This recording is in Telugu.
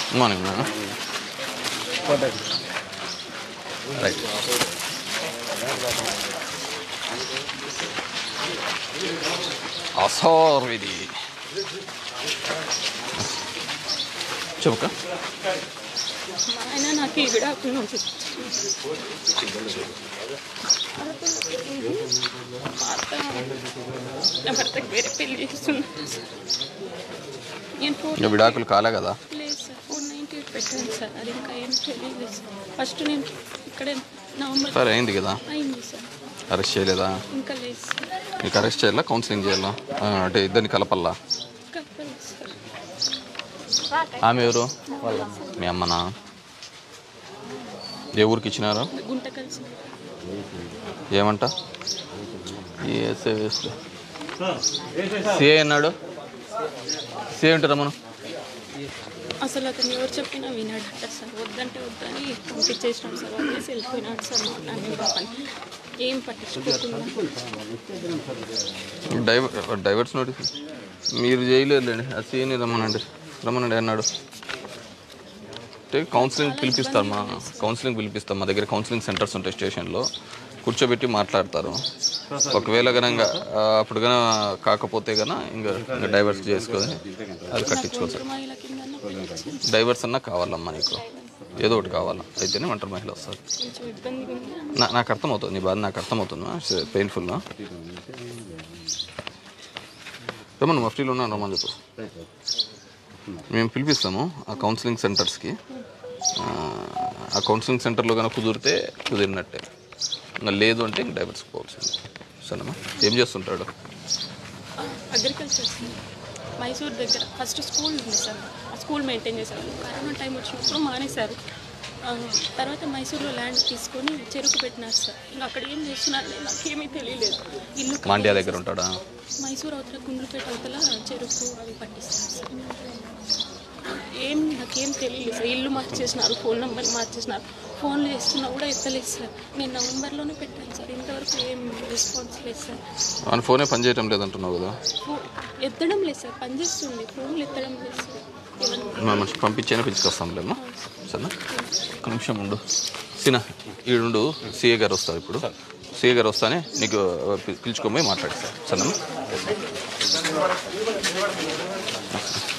మార్నింగ్ రైట్ అసార్ ఇది చెప్పుక మా ఆయన నాకు ఈ విడాకులు నుంచి మా అత్త నా భర్తకి వేరే పెళ్లి చేస్తున్నాను నేను ఫోర్ ఇంకా విడాకులు కాలే కదా లేదు సార్ ఫోర్ నైంటీ ఎయిట్ పెట్టాను సార్ అది ఇంకా ఏం తెలియదు సార్ ఫస్ట్ నేను ఇక్కడే నవంబర్ సరే అయింది కదా అయింది సార్ అరెస్ట్ చేయలేదా ఇంకా లేదు సార్ నీకు అరెస్ట్ చేయాలా కౌన్సిలింగ్ చేయాలా ఆ, అంటే ఇద్దరిని కలపల్లా కప్పలేదు సార్ ఆమె ఎవరు మీ అమ్మనా ఏ ఊరికి ఇచ్చినారు గుంట కలిసి ఏమంట ఈ ఎస్ఐ వేస్ట్ సిఏ అన్నాడు సిఏ ఉంటారా మనం అసలు అతను ఎవరు చెప్పినా వినాడట సార్ వద్దంటే వద్దని పంపించేసినాం సార్ వదిలేసి వెళ్ళిపోయినాడు సార్ మా నాన్న పాపని ఏం పట్టించుకోకుండా డైవర్ డైవర్స్ నోటీస్ మీరు చేయలేదులేండి ఆ సీని రమ్మనండి రమ్మనండి అన్నాడు అంటే కౌన్సిలింగ్ పిలిపిస్తారు మా కౌన్సిలింగ్ పిలిపిస్తాం మా దగ్గర కౌన్సిలింగ్ సెంటర్స్ ఉంటాయి స్టేషన్లో కూర్చోబెట్టి మాట్లాడతారు ఒకవేళ కనుక అప్పుడు కనుక కాకపోతే కనుక ఇంకా ఇంకా డైవర్స్ చేసుకొని అది కట్టించుకోవచ్చు ఒంటరి మహిళ కింద డైవర్స్ అన్నా కావాలమ్మా నీకు ఏదో ఒకటి కావాలా అయితేనే ఒంటరి మహిళ వస్తుంది కొంచెం ఇబ్బందిగా ఉంది నా నాకు అర్థమవుతుంది నీ బాధ నాకు అర్థమవుతుందా పెయిన్ఫుల్నా రమ్మను మఫ్టీలో ఉన్నాను రమ్మని చెప్పు మేము పిలిపిస్తాము ఆ కౌన్సిలింగ్ సెంటర్స్కి ఆ, ఆ కౌన్సిలింగ్ సెంటర్లో కనుక కుదిరితే కుదిరినట్టే ఇంకా లేదు అంటే ఇంక డైవర్స్ పోవాల్సింది సరేనా ఏం చేస్తుంటాడు అగ్రికల్చర్ సార్ మైసూర్ దగ్గర ఫస్ట్ స్కూల్ ఉంది సార్ ఆ స్కూల్ మెయింటైన్ చేశారు కరోనా టైం వచ్చినప్పుడు మానేశారు ఆ, తర్వాత మైసూర్లో ల్యాండ్ తీసుకొని చెరుకు పెట్టినారు సార్ ఇంకా అక్కడ ఏం చేస్తున్నారని నాకేమీ తెలియలేదు ఇల్లు మాండ్యా దగ్గర ఉంటాడా మైసూర్ అవతల గుండ్లపేట అవతల చెరుకు అవి పట్టిస్తారు సార్ ఏం నాకేం తెలియలేదు సార్ ఇల్లు మార్చేసినారు ఫోన్ నెంబర్ మార్చేసినారు ఫోన్లు చేస్తున్నా కూడా ఎత్తలేదు సార్ నేను నవంబర్లోనే పెట్టాను సార్ ఇంతవరకు ఏం రెస్పాన్స్ లేదు సార్ ఆయన ఫోనే పనిచేయటం లేదంటున్నావు కదా ఫో- ఎత్తడం లేదు సార్ పనిచేస్తుంది ఫోన్లు ఎత్తడం లేదు సార్ ఎవరిని మా మనిషి పంపించైనా పిలుచుకొస్తాంలేమ్మా సరేనా ఒక నిమిషం ఉండు సినా ఈడుండు సిఏ గారు వస్తారు ఇప్పుడు సిఏ గారు వస్తానే నీకు పి- పిలుచుకొని పోయి మాట్లాడిస్తారు సరేనా